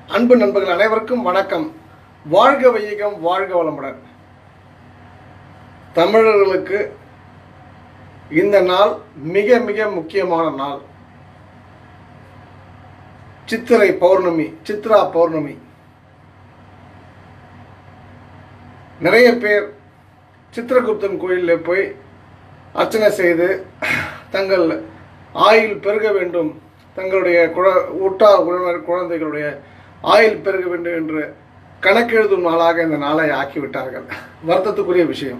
அன்பு நண்பர்கள் அனைவருக்கும் வணக்கம் வாழ்க வையகம் வாழ்க வளமுடன் தமிழர்களுக்கு இந்த நாள் மிக மிக முக்கியமான நாள் சித்திரை பௌர்ணமி சித்ரா பௌர்ணமி நிறைய பேர் சித்திரகுப்தன் கோயிலில் போய் அர்ச்சனை செய்து தங்கள் ஆயுள் பெருக வேண்டும் தங்களுடைய குழ உற்றார் உறவினர் குழந்தைகளுடைய ஆயுள் பெருக வேண்டும் என்று கணக்கெழுதும் நாளாக இந்த நாளை ஆக்கிவிட்டார்கள் வருத்தத்துக்குரிய விஷயம்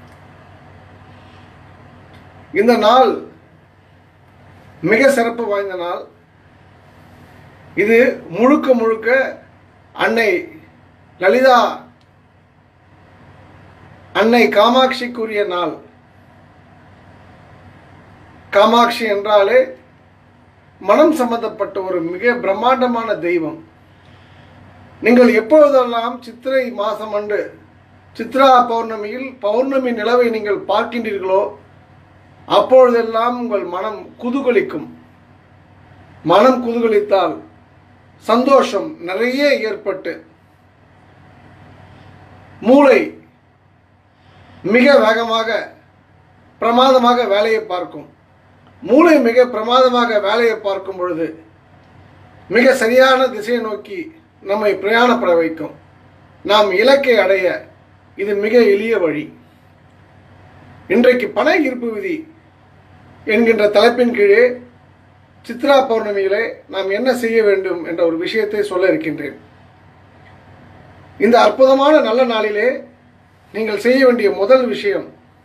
இந்த நாள் மிக சிறப்பு வாய்ந்த நாள் இது முழுக்க முழுக்க அன்னை லலிதா அன்னை காமாட்சிக்குரிய நாள் காமாட்சி என்றாலே மனம் சம்பந்தப்பட்ட ஒரு மிக பிரம்மாண்டமான தெய்வம் நீங்கள் எப்பொழுதெல்லாம் சித்திரை மாதம் அன்று சித்ரா பௌர்ணமியில் பௌர்ணமி நிலவை நீங்கள் பார்க்கின்றீர்களோ அப்பொழுதெல்லாம் உங்கள் மனம் குதூகலிக்கும் மனம் குதூகலித்தால் சந்தோஷம் நிறைய ஏற்பட்டு மூளை மிக வேகமாக பிரமாதமாக வேலையை பார்க்கும் மூளை மிக பிரமாதமாக வேலையை பார்க்கும் பொழுது மிக சரியான திசையை நோக்கி நம்மை பிரயாணப்பட வைக்கும் நாம் இலக்கை அடைய இது மிக எளிய வழி இன்றைக்கு பண ஈர்ப்பு விதி என்கின்ற தலைப்பின் கீழே சித்ரா பௌர்ணமியிலே நாம் என்ன செய்ய வேண்டும் என்ற ஒரு விஷயத்தை சொல்ல இருக்கின்றேன் இந்த அற்புதமான நல்ல நாளிலே நீங்கள் செய்ய வேண்டிய முதல் விஷயம்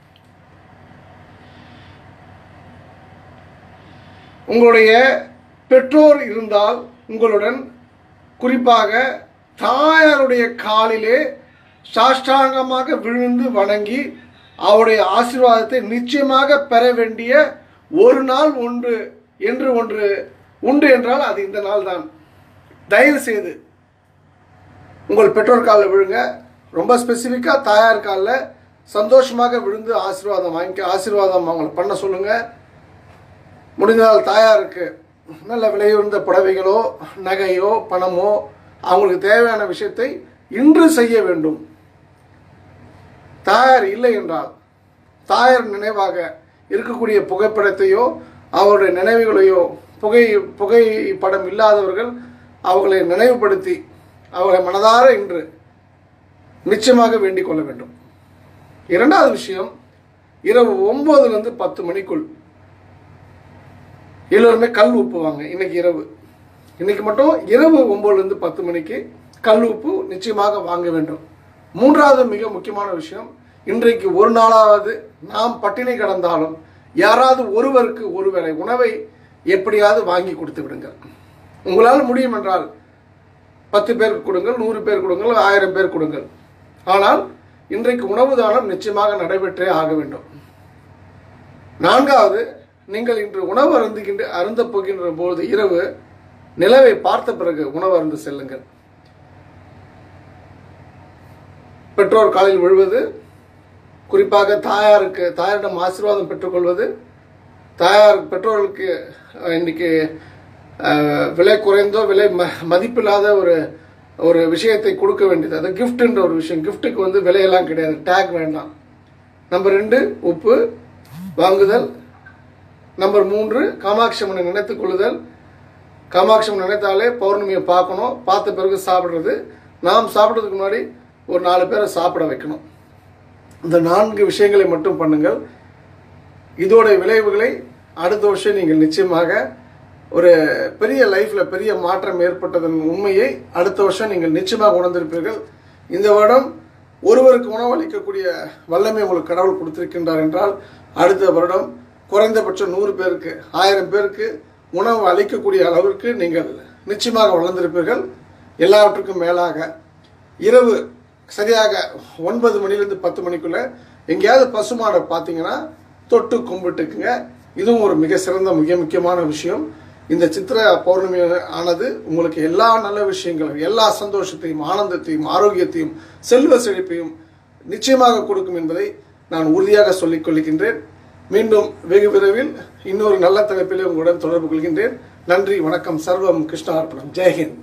உங்களுடைய பெற்றோர் இருந்தால் உங்களுடன் குறிப்பாக தாயாருடைய காலிலே சாஷ்டாங்கமாக விழுந்து வணங்கி அவருடைய ஆசீர்வாதத்தை நிச்சயமாக பெற வேண்டிய ஒரு நாள் ஒன்று என்று ஒன்று உண்டு என்றால் அது இந்த நாள் தான் தயவு செய்து உங்கள் பெற்றோர் காலில் விழுங்க ரொம்ப ஸ்பெசிஃபிக்காக தாயார் காலில் சந்தோஷமாக விழுந்து ஆசீர்வாதம் வாங்கிக்க ஆசீர்வாதம் அவங்களை பண்ண சொல்லுங்கள் முடிந்தால் தாயாருக்கு நல்ல விலையுறந்த புடவைகளோ நகையோ பணமோ அவங்களுக்கு தேவையான விஷயத்தை இன்று செய்ய வேண்டும் தாயார் இல்லை என்றால் தாயார் நினைவாக இருக்கக்கூடிய புகைப்படத்தையோ அவருடைய நினைவுகளையோ புகை புகைப்படம் இல்லாதவர்கள் அவர்களை நினைவுபடுத்தி அவர்களை மனதார இன்று நிச்சயமாக வேண்டிக் கொள்ள வேண்டும் இரண்டாவது விஷயம் இரவு ஒன்பதுலேருந்து பத்து மணிக்குள் எல்லோருமே கல் உப்புவாங்க இன்னைக்கு இரவு இன்னைக்கு மட்டும் இரவு ஒன்பதுலேருந்து பத்து மணிக்கு கல் உப்பு நிச்சயமாக வாங்க வேண்டும் மூன்றாவது மிக முக்கியமான விஷயம் இன்றைக்கு ஒரு நாளாவது நாம் பட்டினி கடந்தாலும் யாராவது ஒருவருக்கு ஒருவேளை உணவை எப்படியாவது வாங்கி கொடுத்து விடுங்கள் உங்களால் முடியும் என்றால் பத்து பேருக்கு கொடுங்கள் நூறு பேர் கொடுங்கள் ஆயிரம் பேர் கொடுங்கள் ஆனால் இன்றைக்கு உணவு தானம் நிச்சயமாக நடைபெற்றே ஆக வேண்டும் நான்காவது நீங்கள் இன்று உணவு அருந்துகின்ற அருந்த போகின்ற பொழுது இரவு நிலவை பார்த்த பிறகு உணவு அருந்து செல்லுங்கள் பெற்றோர் காலில் விழுவது குறிப்பாக தாயாருக்கு தாயாரிடம் ஆசீர்வாதம் பெற்றுக்கொள்வது தாயார் பெற்றோர்களுக்கு இன்னைக்கு விலை குறைந்தோ விலை ம மதிப்பில்லாத ஒரு ஒரு விஷயத்தை கொடுக்க வேண்டியது அது கிஃப்ட்ன்ற ஒரு விஷயம் கிஃப்ட்டுக்கு வந்து விலையெல்லாம் கிடையாது டேக் வேண்டாம் நம்பர் ரெண்டு உப்பு வாங்குதல் நம்பர் மூன்று காமாட்சி அம்மனை நினைத்துக் கொள்ளுதல் காமாட்சி அம்மன் நினைத்தாலே பௌர்ணமியை பார்க்கணும் பார்த்த பிறகு சாப்பிட்றது நாம் சாப்பிட்றதுக்கு முன்னாடி ஒரு நாலு பேரை சாப்பிட வைக்கணும் இந்த நான்கு விஷயங்களை மட்டும் பண்ணுங்கள் இதோட விளைவுகளை அடுத்த வருஷம் நீங்கள் நிச்சயமாக ஒரு பெரிய லைஃப்பில் பெரிய மாற்றம் ஏற்பட்டதன் உண்மையை அடுத்த வருஷம் நீங்கள் நிச்சயமாக உணர்ந்திருப்பீர்கள் இந்த வருடம் ஒருவருக்கு உணவளிக்கக்கூடிய வல்லமை உங்களுக்கு கடவுள் கொடுத்திருக்கின்றார் என்றால் அடுத்த வருடம் குறைந்தபட்சம் நூறு பேருக்கு ஆயிரம் பேருக்கு உணவு அளிக்கக்கூடிய அளவிற்கு நீங்கள் நிச்சயமாக வளர்ந்திருப்பீர்கள் எல்லாவற்றுக்கும் மேலாக இரவு சரியாக ஒன்பது மணிலேருந்து பத்து மணிக்குள்ளே எங்கேயாவது பசுமாடை பார்த்தீங்கன்னா தொட்டு கும்பிட்டுக்குங்க இதுவும் ஒரு மிக சிறந்த மிக முக்கியமான விஷயம் இந்த சித்திர பௌர்ணமி ஆனது உங்களுக்கு எல்லா நல்ல விஷயங்களும் எல்லா சந்தோஷத்தையும் ஆனந்தத்தையும் ஆரோக்கியத்தையும் செல்வ செழிப்பையும் நிச்சயமாக கொடுக்கும் என்பதை நான் உறுதியாக சொல்லிக் கொள்கின்றேன் மீண்டும் வெகு விரைவில் இன்னொரு நல்ல தலைப்பிலே உங்களுடன் தொடர்பு கொள்கின்றேன் நன்றி வணக்கம் சர்வம் கிருஷ்ணார்ப்பணம் ஜெய்ஹிந்த்